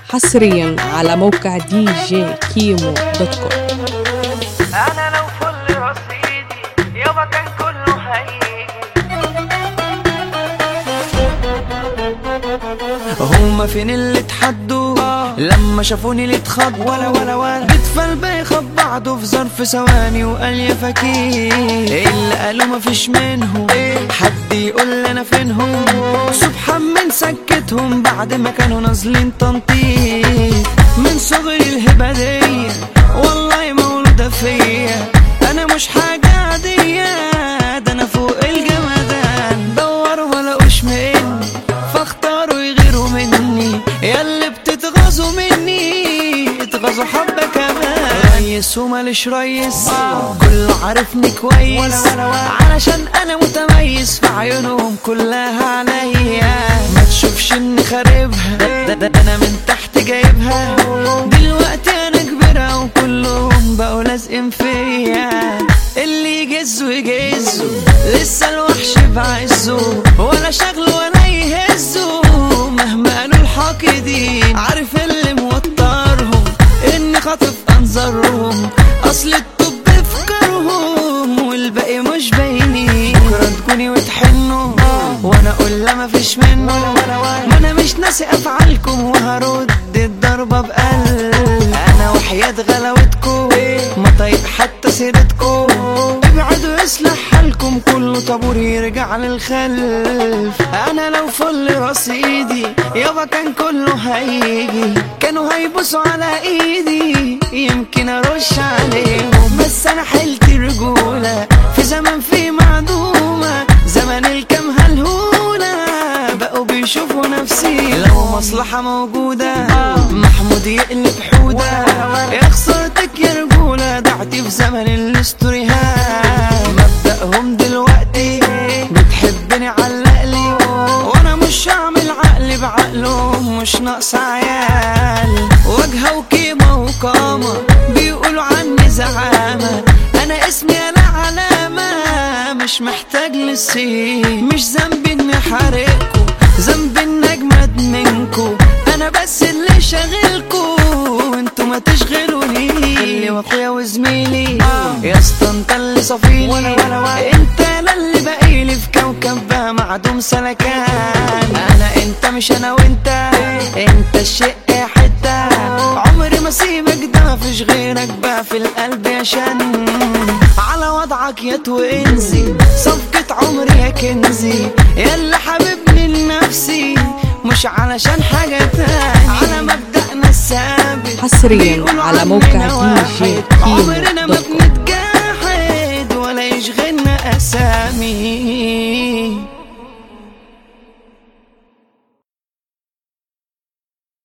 حصريا على موقع دي جي كيمو دوت كوم انا لو فل رصيدي يابا كان كله هيجي هما فين اللي اتحدوا لما شافوني اللي اتخضوا ولا ولا ولا بيتفل بيخب بعضه في ظرف ثواني وقال يا فكيه اللي قالوا مفيش منهم حد يقول لي انا فينهم سبحان من سكتهم بعد ما كانوا نازلين تنطيط من صغري الهبه دي والله مولوده فيا انا مش حاجه عاديه ده انا فوق الجمدان دوروا ما لقوش مني فاختاروا يغيروا مني ياللي بتتغاظوا مني اتغاظوا حبة كمان ريس وماليش ريس كله عارفني كويس علشان انا متميز في عيونهم كلها عليا ما تشوفش اني خاربها ده, ده, ده انا من تحت جايبها دلوقتي انا كبيرة وكلهم بقوا لازقين فيا اللي يجزوا يجزوا لسه الوحش بعزه ولا شغله ولا يهزه مهما قالوا الحاقدين عارف اللي موترهم اني خاطف انظارهم اصل الطب افكارهم والباقي مش باينين بكره تكوني وتحنوا وانا اقول لا مفيش منه ما انا مش ناسي افعالكم وهرد الضربه بقلب انا وحياة غلاوتكم ما طيب حتى سيرتكم ابعدوا يصلح حالكم كله طابور يرجع للخلف انا لو فل رصيدي يابا كان كله هيجي كانوا هيبصوا على ايدي يمكن ارش عليهم بس انا حيلتي رجولة في زمن في معدومة زمن الكم هالهولة بقوا بيشوفوا نفسي لو مصلحة موجودة محمود يقلب حودة يا خسارتك يا رجولة ضعتي في زمن الاستوريهات مبدأهم دلوقتي بتحبني علقلي وانا مش هعمل عقلي بعقلهم مش ناقص عيال واجهة وقيمة وقامة بيقولوا عني زعامة انا اسمي انا علامة مش محتاج للسين مش ذنبي اني حارقكوا ذنبي اني اجمد منكوا انا بس اللي شاغلكوا وانتوا ما تشغلوني اللي واخويا وزميلي يا اسطى انت اللي صفيلي انت انا اللي باقيلي في كوكب بقى معدوم سلكان انا انت مش انا وانت انت الشق حته عمري ما اسيبك ده مفيش غيرك بقى في القلب يا شن على وضعك يا توينزي صفقة عمري يا كنزي يا اللي حبيبني لنفسي مش علشان حاجة تاني على مبدأنا الثابت حصريا بيقولوا على عني موقع نواحي. دي جي